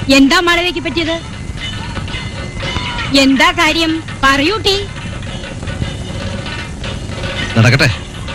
എന്താ മാളവികയ്ക്ക് പറ്റിയത് എന്താ കാര്യം പറയൂട്ടി നടക്കട്ടെ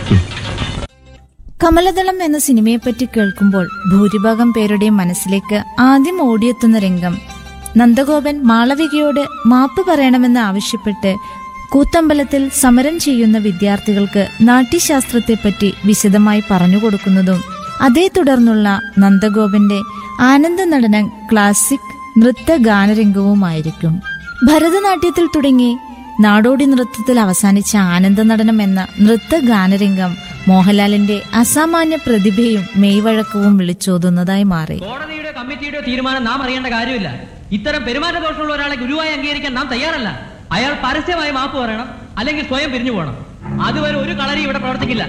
കമലദളം എന്ന സിനിമയെപ്പറ്റി കേൾക്കുമ്പോൾ ഭൂരിഭാഗം പേരുടെയും മനസ്സിലേക്ക് ആദ്യം ഓടിയെത്തുന്ന രംഗം നന്ദഗോപൻ മാളവികയോട് മാപ്പ് പറയണമെന്ന് ആവശ്യപ്പെട്ട് കൂത്തമ്പലത്തിൽ സമരം ചെയ്യുന്ന വിദ്യാർത്ഥികൾക്ക് നാട്യശാസ്ത്രത്തെപ്പറ്റി വിശദമായി പറഞ്ഞുകൊടുക്കുന്നതും അതേ തുടർന്നുള്ള നന്ദഗോപന്റെ ആനന്ദ നടനം ക്ലാസിക് നൃത്ത ഗാനരംഗവുമായിരിക്കും ഭരതനാട്യത്തിൽ തുടങ്ങി നാടോടി നൃത്തത്തിൽ അവസാനിച്ച ആനന്ദ നടനം എന്ന നൃത്ത ഗാനരംഗം മോഹൻലാലിന്റെ അസാമാന്യ പ്രതിഭയും മെയ്വഴക്കവും വിളിച്ചോതുന്നതായി മാറി കോടതിയുടെ കമ്മിറ്റിയുടെ തീരുമാനം നാം അറിയേണ്ട കാര്യമില്ല ഇത്തരം പെരുമാറ്റ ദോഷമുള്ള ഒരാളെ ഗുരുവായി അംഗീകരിക്കാൻ നാം തയ്യാറല്ല അയാൾ പരസ്യമായി മാപ്പ് പറയണം അല്ലെങ്കിൽ സ്വയം പിരിഞ്ഞു പോകണം അതുവരെ ഒരു കളരി ഇവിടെ പ്രവർത്തിക്കില്ല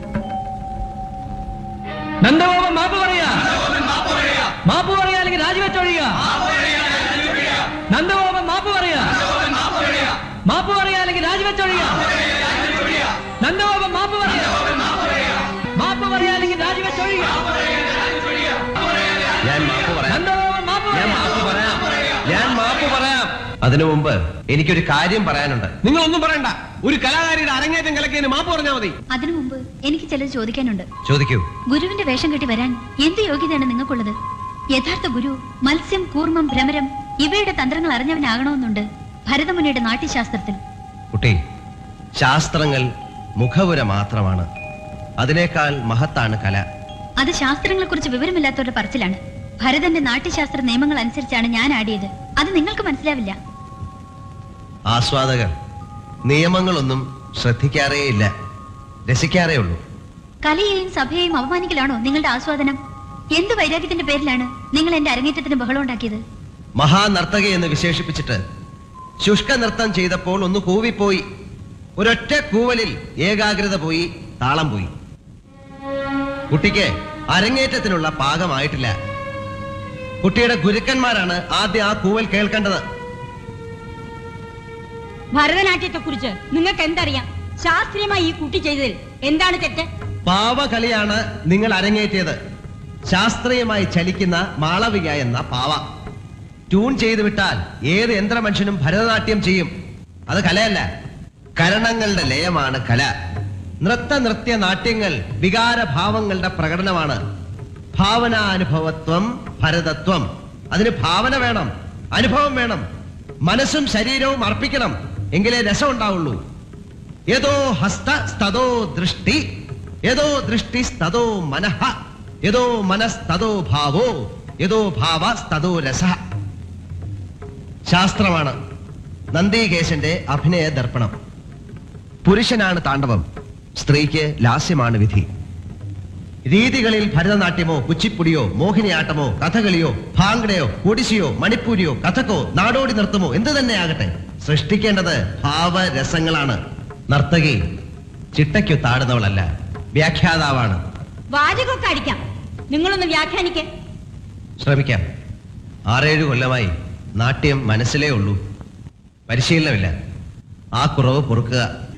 നന്ദഗോപൻ മാപ്പ് പറയാ മാപ്പ് പറയാ അല്ലെങ്കിൽ രാജിവെച്ചൊഴിയുക നന്ദഗോപൻ മാപ്പ് പറയാ മാപ്പ് പറയാ അല്ലെങ്കിൽ രാജിവെച്ചൊഴിയുക നന്ദഗോപൻ മാപ്പ് പറയാ മാപ്പ് പറയാ അല്ലെങ്കിൽ രാജിവെച്ചൊഴിയുക ഞാൻ മാപ്പ് പറയാം നന്ദഗോപൻ മാപ്പ് ഞാൻ പറയാ മാപ്പ് പറയാം ഞാൻ മാപ്പ് പറയാം അതിനു മുമ്പ് എനിക്കൊരു കാര്യം പറയാനുണ്ട് നിങ്ങൾ ഒന്നും പറയണ്ട ഒരു കലാകാരിയുടെ അരങ്ങേറ്റം കലക്കിയതിന് മാപ്പ് പറഞ്ഞാൽ മതി അതിനു മുമ്പ് എനിക്ക് ചിലത് ചോദിക്കാനുണ്ട് ചോദിക്കൂ ഗുരുവിന്റെ വേഷം കെട്ടി വരാൻ എന്ത് യോഗ്യതയാണ് നിങ്ങൾക്കുള്ളത് യഥാർത്ഥ ഗുരു മത്സ്യം കൂർമ്മം ഭ്രമരം ഇവയുടെ തന്ത്രങ്ങൾ അറിഞ്ഞവനാകണമെന്നുണ്ട് ഭരതമുനിയുടെ നാട്യശാസ്ത്രത്തിൽ കുട്ടി ശാസ്ത്രങ്ങൾ മുഖവുര മാത്രമാണ് അതിനേക്കാൾ മഹത്താണ് കല അത് ശാസ്ത്രങ്ങളെ കുറിച്ച് വിവരമില്ലാത്തവരുടെ പറച്ചിലാണ് ഭരതന്റെ നാട്യശാസ്ത്ര നിയമങ്ങൾ അനുസരിച്ചാണ് ഞാൻ ആടിയത് അത് നിങ്ങൾക്ക് മനസ്സിലാവില്ല ആസ്വാദകർ നിയമങ്ങളൊന്നും ശ്രദ്ധിക്കാറേയില്ല രസിക്കാറേ ഉള്ളൂ കലയെയും സഭയെയും അപമാനിക്കലാണോ നിങ്ങളുടെ ആസ്വാദനം എന്ത് വൈരാഗ്യത്തിന്റെ പേരിലാണ് നിങ്ങൾ എന്റെ അരങ്ങേറ്റത്തിന് ബഹളം ഉണ്ടാക്കിയത് മഹാനർത്തകി എന്ന് വിശേഷിപ്പിച്ചിട്ട് ശുഷ്ക നൃത്തം ചെയ്തപ്പോൾ ഒന്ന് കൂവിപ്പോയി ഒരൊറ്റ കൂവലിൽ ഏകാഗ്രത പോയി താളം പോയി കുട്ടിക്ക് അരങ്ങേറ്റത്തിനുള്ള പാകമായിട്ടില്ല കുട്ടിയുടെ ഗുരുക്കന്മാരാണ് ആദ്യം ആ കൂവൽ കേൾക്കേണ്ടത് ഭരതനാട്യത്തെ കുറിച്ച് നിങ്ങൾക്ക് എന്തറിയാം ശാസ്ത്രീയമായി ഈ കുട്ടി ചെയ്തതിൽ എന്താണ് തെറ്റ് പാവകളിയാണ് നിങ്ങൾ അരങ്ങേറ്റിയത് ശാസ്ത്രീയമായി ചലിക്കുന്ന മാളവിക എന്ന പാവ ട്യൂൺ ചെയ്തു വിട്ടാൽ ഏത് യന്ത്രമനുഷ്യനും ഭരതനാട്യം ചെയ്യും അത് കലയല്ല കരണങ്ങളുടെ ലയമാണ് കല നൃത്ത നൃത്യ നാട്യങ്ങൾ വികാരഭാവങ്ങളുടെ പ്രകടനമാണ് ഭാവനാനുഭവത്വം ഭരതത്വം അതിന് ഭാവന വേണം അനുഭവം വേണം മനസ്സും ശരീരവും അർപ്പിക്കണം എങ്കിലേ രസം ഉണ്ടാവുള്ളൂ യതോ ഹസ്ത സ്തതോ ദൃഷ്ടി യതോ ദൃഷ്ടി സ്തതോ മനഃ യതോ മനസ്തതോ ഭാവോ യതോ ഭാവ സ്തതോ രസ ശാസ്ത്രമാണ് നന്ദികേശന്റെ അഭിനയ ദർപ്പണം പുരുഷനാണ് താണ്ഡവം സ്ത്രീക്ക് ലാസ്യമാണ് വിധി രീതികളിൽ ഭരതനാട്യമോ കുച്ചിപ്പുടിയോ മോഹിനിയാട്ടമോ കഥകളിയോ ഭാംഗടയോ ഒഡിശിയോ മണിപ്പൂരിയോ കഥക്കോ നാടോടി നൃത്തമോ എന്തു തന്നെ ആകട്ടെ സൃഷ്ടിക്കേണ്ടത് ഭാവരസങ്ങളാണ് നർത്തകി ചിട്ടയ്ക്കു താടുന്നവളല്ല വ്യാഖ്യാതാവാണ് വാചകമൊക്കെ അടിക്കാം നിങ്ങളൊന്ന് വ്യാഖ്യാനിക്കേ ശ്രമിക്കാം ആറേഴു കൊല്ലമായി നാട്യം മനസ്സിലേ ഉള്ളൂ പരിശീലനമില്ല ആ കുറവ് പൊറുക്കുക